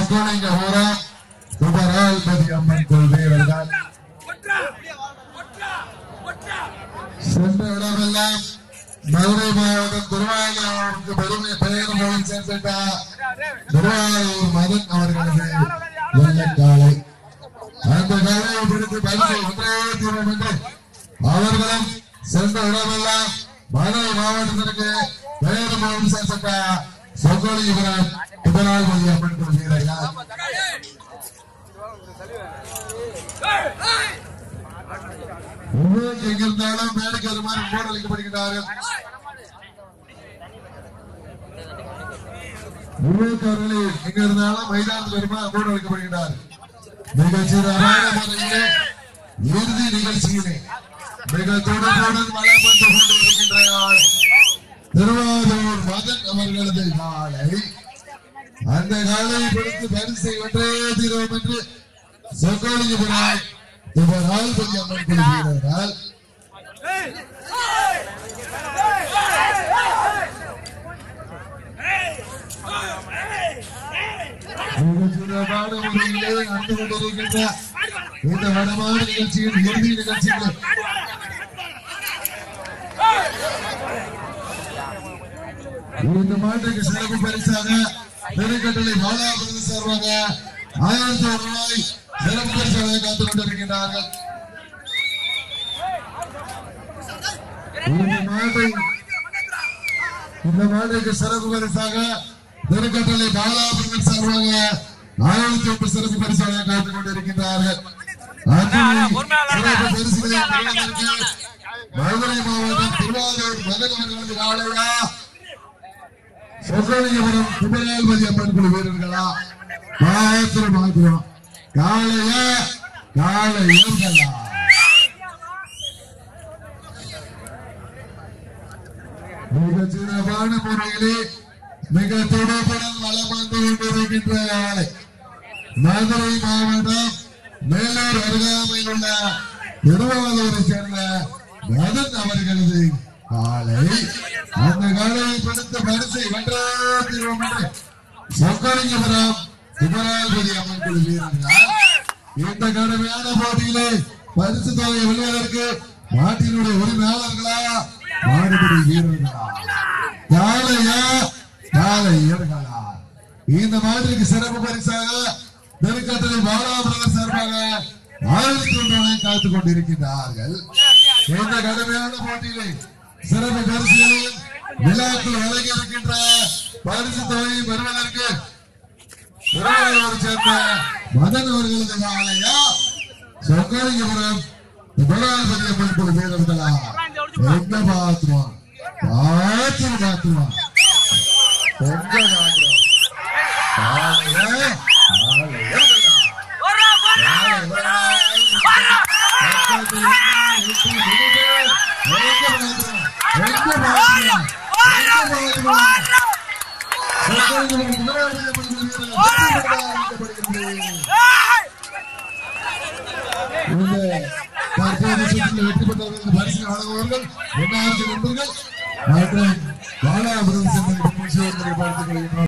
சொக்கோலிங்க ஹோரம் துபரால் பதி அம்மன் கோயில் வீரர்கள் சென்ற இடமெல்லாம் மதுரை மாவட்டம் திருவாயூருக்கு பெருமை பெயர் மூலம் சேர்த்துட்ட திருவாயூர் மதன் அவர்களது வெள்ளக்காலை அந்த காலையை பிடித்து பரிசு ஒன்றே தீரும் என்று அவர்களும் சென்ற இடமெல்லாம் மதுரை மாவட்டத்திற்கு பெயர் மூலம் சேர்த்துட்ட சொக்கோலிபுரம் துபரால் பதி அம்மன் கோயில் வீரர்கள் உங்களுக்கு எங்கிருந்தாலும் மேலுக்கு ஒரு மாதிரி போர் அளிக்கப்படுகிறார்கள் உங்களுக்கு அவர்களே எங்க இருந்தாலும் மைதானத்தில் வருமா போர் அளிக்கப்படுகிறார் மிக சிறப்பான முறையிலே இறுதி நிகழ்ச்சியிலே மிக தொடர்புடன் வளம் வந்து கொண்டிருக்கின்ற நாள் திருவாரூர் மதன் அவர்களது காலை அந்த காலையை பிடித்து பரிசை வென்றே தீர்வோம் என்று சொக்கோலிபுராய் இவரால் பெரிய அம்மன் குழு வீரரால் மிகச் சிறப்பான முறையிலே நடந்து கொண்டிருக்கின்ற இந்த வடமான நிகழ்ச்சியின் இறுதி நிகழ்ச்சிகள் இந்த மாட்டுக்கு சிறப்பு பரிசாக பெருக்கட்டளை பாலாபுரத்து சார்பாக ஆயிரத்தி ஒரு ரூபாய் சிறப்பு பரிசாக காத்துக் கொண்டிருக்கின்றார்கள் இந்த மாட்டை இந்த மாட்டுக்கு சிறப்பு பரிசாக பெருக்கட்டளை பாலாபுரத்து சார்பாக ஆயிரத்தி ஒன்று சிறப்பு பரிசாக காத்துக் கொண்டிருக்கின்றார்கள் அத்தனை சிறப்பு பரிசுகளை பெறுவதற்கு மதுரை மாவட்டம் திருவாரூர் மதன் அவர்களது காலையா சொர்ணலிங்கபுரம் குமரேல்பதி அம்மன் குழு வீரர்களா மாத்திரம் மாத்திரம் காலைய காலையர்களா மிக சிறப்பான முறையிலே மிக துடுப்புடன் வளம் வந்து கொண்டிருக்கின்ற காலை மதுரை மாவட்டம் மேலூர் அருகாமையில் உள்ள திருவாரூரை சேர்ந்த மதன் அவர்களது காலை அந்த காலையை படுத்த பரிசை வென்றே தீர்வோம் என்று சொக்கலிங்கபுரம் குமராபதி அம்மன் குழு வீரர்களால் இந்த கடுமையான போட்டியிலே பரிசு தொகையை வெல்வதற்கு நாட்டினுடைய உரிமையாளர்களா மாடுபிடி வீரர்களா காலையா காலையர்களா இந்த மாதிரிக்கு சிறப்பு பரிசாக நெருக்கட்டளை பாலாபுரம் சார்பாக ஆயிரத்தி ஒன்றானை காத்துக் கொண்டிருக்கின்றார்கள் இந்த கடுமையான போட்டியிலே சிறப்பு பரிசுகளையும் விழாக்கள் வழங்கி இருக்கின்ற பரிசு தொகையும் பெறுவதற்கு திருவாரூர் சேர்ந்த மதன் அவர்களது ஆலயா சொக்கலிங்கபுரம் முதலாளி அம்மன் குழு வீரர்களா எங்க பாத்துருவான் பாத்து பாத்துருவான் எங்க பாத்துருவான் ஆலயா ஆலயா வெற்றி பெற்றவர்களுக்கு பரிசு வழங்குவார்கள் என்ன நண்பர்கள் மற்றும் பாலாபுரம் சென்ற பார்த்துக் கொள்கின்றோம்